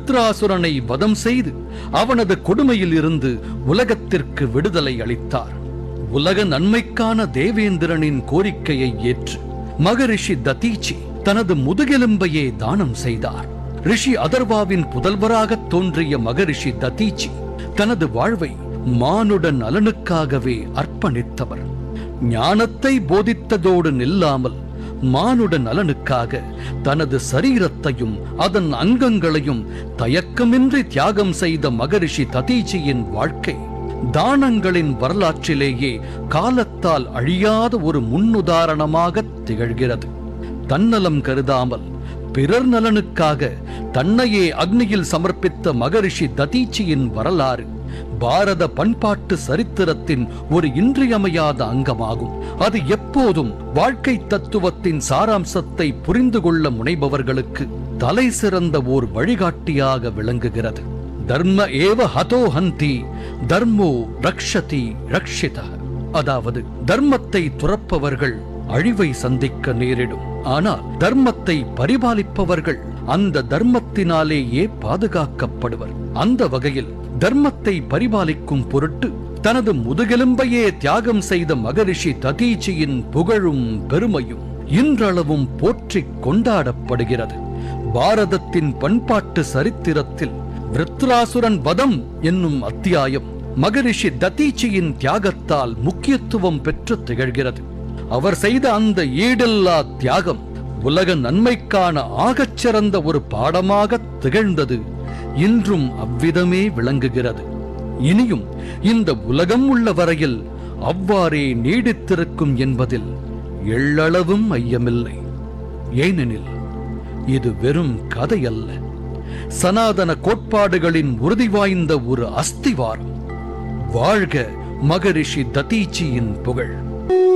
விருத்ராசுரனை வதம் செய்து அவனது கொடுமையில் இருந்து உலகத்திற்கு விடுதலை அளித்தார் உலக நன்மைக்கான தேவேந்திரனின் கோரிக்கையை ஏற்று மகரிஷி ததீச்சி தனது முதுகெலும்பையே தானம் செய்தார் ரிஷி அதர்வாவின் புதல்வராகத் தோன்றிய மகரிஷி ததீச்சி தனது வாழ்வை மானுட நலனுக்காகவே அர்ப்பணித்தவர் ஞானத்தை போதித்ததோடு நில்லாமல் மானுட நலனுக்காக தனது சரீரத்தையும் அதன் அங்கங்களையும் தயக்கமின்றி தியாகம் செய்த மகரிஷி ததீச்சியின் வாழ்க்கை தானங்களின் வரலாற்றிலேயே காலத்தால் அழியாத ஒரு முன்னுதாரணமாக திகழ்கிறது தன்னலம் கருதாமல் பிறர் நலனுக்காக தன்னையே அக்னியில் சமர்ப்பித்த மகரிஷி ததீச்சியின் வரலாறு பாரத பண்பாட்டு சரித்திரத்தின் ஒரு இன்றியமையாத அங்கமாகும் அது எப்போதும் வாழ்க்கை தத்துவத்தின் சாராம்சத்தை புரிந்து கொள்ள முனைபவர்களுக்கு தலை சிறந்த ஓர் வழிகாட்டியாக விளங்குகிறது தர்ம ஏவ ஹதோ ஹந்தி தர்மோ ரக்ஷதி ரக்ஷித அதாவது தர்மத்தை துறப்பவர்கள் அழிவை சந்திக்க நேரிடும் ஆனால் தர்மத்தை பரிபாலிப்பவர்கள் அந்த தர்மத்தினாலேயே பாதுகாக்கப்படுவர் அந்த வகையில் தர்மத்தை பரிபாலிக்கும் பொருட்டு தனது முதுகெலும்பையே தியாகம் செய்த மகரிஷி ததீச்சியின் புகழும் பெருமையும் இன்றளவும் போற்றிக் கொண்டாடப்படுகிறது பாரதத்தின் பண்பாட்டு சரித்திரத்தில் விருத்ராசுரன் வதம் என்னும் அத்தியாயம் மகரிஷி ததீச்சியின் தியாகத்தால் முக்கியத்துவம் பெற்று திகழ்கிறது அவர் செய்த அந்த ஈடில்லா தியாகம் உலக நன்மைக்கான ஆகச் சிறந்த ஒரு பாடமாக திகழ்ந்தது இன்றும் அவ்விதமே விளங்குகிறது இனியும் இந்த உலகம் உள்ள வரையில் அவ்வாறே நீடித்திருக்கும் என்பதில் எள்ளளவும் ஐயமில்லை ஏனெனில் இது வெறும் கதை அல்ல சனாதன கோட்பாடுகளின் உறுதி வாய்ந்த ஒரு அஸ்திவாரம் வாழ்க மகரிஷி ததீச்சியின் புகழ்